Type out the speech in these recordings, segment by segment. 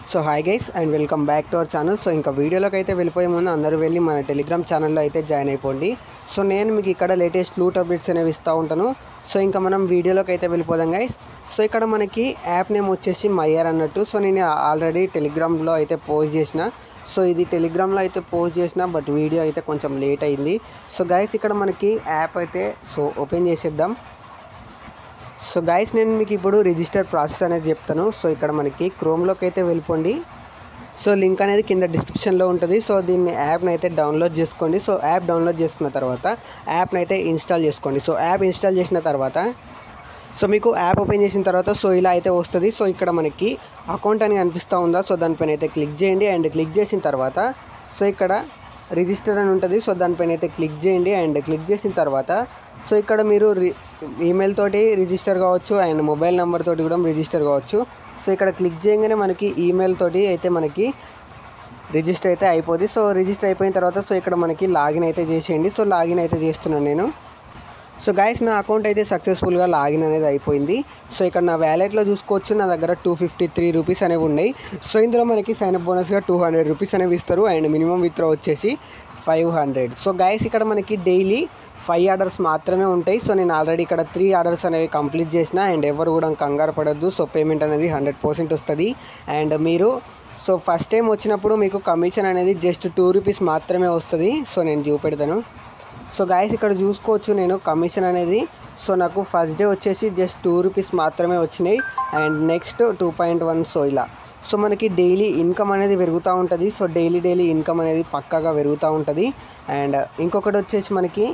so hi guys and welcome back to our channel so ఇంకా వీడియోలోకి అయితే వెళ్ళిపోయే ముందు అందరూ వెళ్ళి మన టెలిగ్రామ్ ఛానల్లో అయితే జాయిన్ అయిపోండి సో నేను మీకు ఇక్కడ లేటెస్ట్ లూట్ అప్డేట్స్ అనేవి ఇస్తూ ఉంటాను సో ఇంకా మనం వీడియోలోకి అయితే వెళ్ళిపోదాం గైస్ సో ఇక్కడ మనకి యాప్ నేమ్ వచ్చేసి మయ్యర్ అన్నట్టు సో నేను ఆల్రెడీ టెలిగ్రామ్లో అయితే పోస్ట్ చేసిన సో ఇది టెలిగ్రామ్లో అయితే పోస్ట్ చేసిన బట్ వీడియో అయితే కొంచెం లేట్ అయింది సో గైస్ ఇక్కడ మనకి యాప్ అయితే సో ఓపెన్ చేసేద్దాం సో గైస్ నేను మీకు ఇప్పుడు రిజిస్టర్ ప్రాసెస్ అనేది చెప్తాను సో ఇక్కడ మనకి క్రోమ్లోకి అయితే వెళ్ళిపోండి సో లింక్ అనేది కింద డిస్క్రిప్షన్లో ఉంటుంది సో దీన్ని యాప్ని అయితే డౌన్లోడ్ చేసుకోండి సో యాప్ డౌన్లోడ్ చేసుకున్న తర్వాత యాప్ని అయితే ఇన్స్టాల్ చేసుకోండి సో యాప్ ఇన్స్టాల్ చేసిన తర్వాత సో మీకు యాప్ ఓపెన్ చేసిన తర్వాత సో ఇలా అయితే వస్తుంది సో ఇక్కడ మనకి అకౌంట్ అని కనిపిస్తూ ఉందా సో దానిపైన అయితే క్లిక్ చేయండి అండ్ క్లిక్ చేసిన తర్వాత సో ఇక్కడ రిజిస్టర్ అని ఉంటుంది సో దానిపైన అయితే క్లిక్ చేయండి అండ్ క్లిక్ చేసిన తర్వాత సో ఇక్కడ మీరు రి ఈమెయిల్ తోటి రిజిస్టర్ కావచ్చు అండ్ మొబైల్ నెంబర్ తోటి కూడా రిజిస్టర్ కావచ్చు సో ఇక్కడ క్లిక్ చేయగానే మనకి ఈమెయిల్ తోటి అయితే మనకి రిజిస్టర్ అయితే అయిపోద్ది సో రిజిస్టర్ అయిపోయిన తర్వాత సో ఇక్కడ మనకి లాగిన్ అయితే చేసేయండి సో లాగిన్ అయితే చేస్తున్నాను నేను సో గైస్ నా అకౌంట్ అయితే సక్సెస్ఫుల్గా లాగిన్ అనేది అయిపోయింది సో ఇక్కడ నా వ్యాలెట్లో చూసుకోవచ్చు నా దగ్గర టూ ఫిఫ్టీ త్రీ రూపీస్ అనేవి ఉన్నాయి సో ఇందులో మనకి సైన్ అప్ బోనస్గా టూ హండ్రెడ్ రూపీస్ అనేవి ఇస్తారు అండ్ మినిమం విత్డ్రా వచ్చేసి ఫైవ్ హండ్రెడ్ సో గైస్ ఇక్కడ మనకి డైలీ ఫైవ్ ఆర్డర్స్ మాత్రమే ఉంటాయి సో నేను ఆల్రెడీ ఇక్కడ త్రీ ఆర్డర్స్ అనేవి కంప్లీట్ చేసిన అండ్ ఎవరు కూడా కంగారు పడద్దు సో పేమెంట్ అనేది హండ్రెడ్ పర్సెంట్ వస్తుంది అండ్ మీరు సో ఫస్ట్ టైం వచ్చినప్పుడు మీకు కమిషన్ అనేది జస్ట్ టూ రూపీస్ మాత్రమే వస్తుంది సో నేను చూపెడతాను సో గాయస్ ఇక్కడ చూసుకోవచ్చు నేను కమిషన్ అనేది సో నాకు ఫస్ట్ డే వచ్చేసి జస్ట్ టూ రూపీస్ మాత్రమే వచ్చినాయి and next two point one so ఇలా సో మనకి డైలీ ఇన్కమ్ అనేది పెరుగుతూ ఉంటుంది సో డైలీ డైలీ ఇన్కమ్ అనేది పక్కాగా పెరుగుతూ ఉంటుంది అండ్ ఇంకొకటి వచ్చేసి మనకి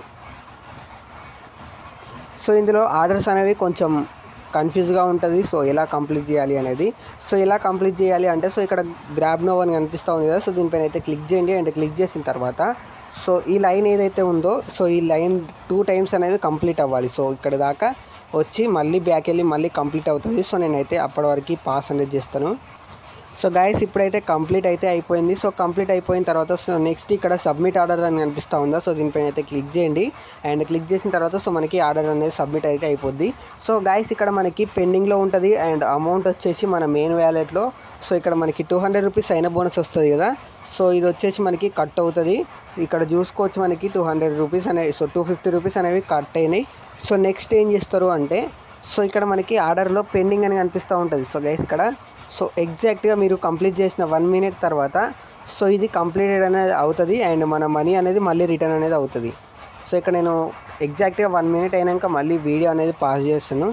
సో ఇందులో ఆర్డర్స్ అనేవి కొంచెం కన్ఫ్యూజ్గా ఉంటుంది సో ఎలా కంప్లీట్ చేయాలి అనేది సో ఎలా కంప్లీట్ చేయాలి అంటే సో ఇక్కడ గ్రాబ్ నో అని కనిపిస్తూ ఉంది కదా సో దీనిపైన అయితే క్లిక్ చేయండి అండ్ క్లిక్ చేసిన తర్వాత సో ఈ లైన్ ఏదైతే ఉందో సో ఈ లైన్ టూ టైమ్స్ అనేది కంప్లీట్ అవ్వాలి సో ఇక్కడ దాకా వచ్చి మళ్ళీ బ్యాక్ వెళ్ళి మళ్ళీ కంప్లీట్ అవుతుంది సో నేనైతే అప్పటి వరకు పాస్ అనేది చేస్తాను సో గైస్ ఇప్పుడైతే కంప్లీట్ అయితే అయిపోయింది సో కంప్లీట్ అయిపోయిన తర్వాత సో నెక్స్ట్ ఇక్కడ సబ్మిట్ ఆర్డర్ అని కనిపిస్తూ ఉందా సో దీనిపైన అయితే క్లిక్ చేయండి అండ్ క్లిక్ చేసిన తర్వాత సో మనకి ఆర్డర్ అనేది సబ్మిట్ అయితే అయిపోద్ది సో గైస్ ఇక్కడ మనకి పెండింగ్లో ఉంటుంది అండ్ అమౌంట్ వచ్చేసి మన మెయిన్ వ్యాలెట్లో సో ఇక్కడ మనకి టూ హండ్రెడ్ రూపీస్ అయిన బోనస్ వస్తుంది కదా సో ఇది వచ్చేసి మనకి కట్ అవుతుంది ఇక్కడ చూసుకోవచ్చు మనకి టూ హండ్రెడ్ రూపీస్ అనేవి సో టూ ఫిఫ్టీ రూపీస్ అనేవి కట్ అయినాయి సో నెక్స్ట్ ఏం చేస్తారు అంటే సో ఇక్కడ మనకి ఆర్డర్లో పెండింగ్ అని కనిపిస్తూ ఉంటుంది సో గైస్ ఇక్కడ సో ఎగ్జాక్ట్గా మీరు కంప్లీట్ చేసిన వన్ మినిట్ తర్వాత సో ఇది కంప్లీటెడ్ అనేది అవుతుంది అండ్ మన మనీ అనేది మళ్ళీ రిటర్న్ అనేది అవుతుంది సో ఇక్కడ నేను ఎగ్జాక్ట్గా వన్ మినిట్ అయినాక మళ్ళీ వీడియో అనేది పాస్ చేస్తాను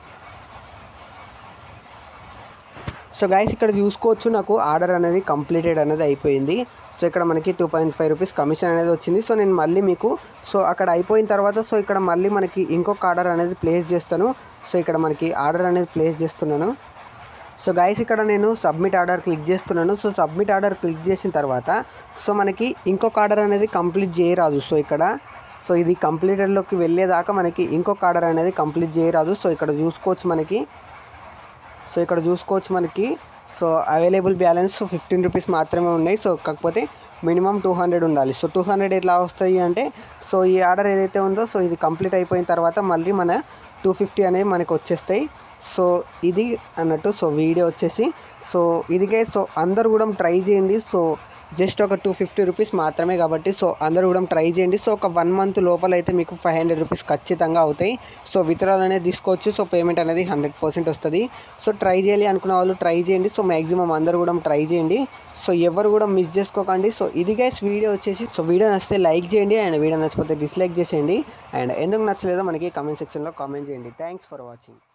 సో గైస్ ఇక్కడ చూసుకోవచ్చు నాకు ఆర్డర్ అనేది కంప్లీటెడ్ అనేది అయిపోయింది సో ఇక్కడ మనకి two point five rupees commission అనేది వచ్చింది సో నేను మళ్ళీ మీకు సో అక్కడ అయిపోయిన తర్వాత సో ఇక్కడ మళ్ళీ మనకి ఇంకొక ఆర్డర్ అనేది ప్లేస్ చేస్తాను సో ఇక్కడ మనకి ఆర్డర్ అనేది ప్లేస్ చేస్తున్నాను సో గైస్ ఇక్కడ నేను సబ్మిట్ ఆర్డర్ క్లిక్ చేస్తున్నాను సో సబ్మిట్ ఆర్డర్ క్లిక్ చేసిన తర్వాత సో మనకి ఇంకొక ఆర్డర్ అనేది కంప్లీట్ చేయరాదు సో ఇక్కడ సో ఇది కంప్లీటెడ్లోకి వెళ్ళేదాకా మనకి ఇంకొక ఆర్డర్ అనేది కంప్లీట్ చేయరాదు సో ఇక్కడ చూసుకోవచ్చు మనకి సో ఇక్కడ చూసుకోవచ్చు మనకి so available balance fifteen rupees మాత్రమే ఉన్నాయి సో కాకపోతే మినిమం టూ హండ్రెడ్ ఉండాలి సో టూ హండ్రెడ్ ఎట్లా వస్తాయి అంటే సో ఈ ఆర్డర్ ఏదైతే ఉందో సో ఇది కంప్లీట్ అయిపోయిన తర్వాత మళ్ళీ మన టూ ఫిఫ్టీ అనేవి మనకు వచ్చేస్తాయి సో ఇది అన్నట్టు సో వీడియో వచ్చేసి సో ఇదిగే సో అందరు కూడా ట్రై చేయండి సో జస్ట్ ఒక టూ ఫిఫ్టీ రూపీస్ మాత్రమే కాబట్టి సో అందరూ కూడా ట్రై చేయండి సో ఒక వన్ మంత్ లోపల అయితే మీకు ఫైవ్ హండ్రెడ్ రూపీస్ ఖచ్చితంగా అవుతాయి సో విత్డ్రాల్ అనేది తీసుకోవచ్చు సో పేమెంట్ అనేది హండ్రెడ్ పర్సెంట్ వస్తుంది సో ట్రై చేయాలి అనుకున్న వాళ్ళు ట్రై చేయండి సో మ్యాక్సిమం అందరూ కూడా ట్రై చేయండి సో ఎవరు కూడా మిస్ చేసుకోకండి సో ఇది గైస్ వీడియో వచ్చేసి సో వీడియో నచ్చితే లైక్ చేయండి అండ్ వీడియో నచ్చిపోతే డిస్లైక్ చేసేయండి అండ్ ఎందుకు నచ్చలేదో మనకి కామెంట్ సెక్షన్లో కామెంట్ చేయండి థ్యాంక్స్ ఫర్ వాచింగ్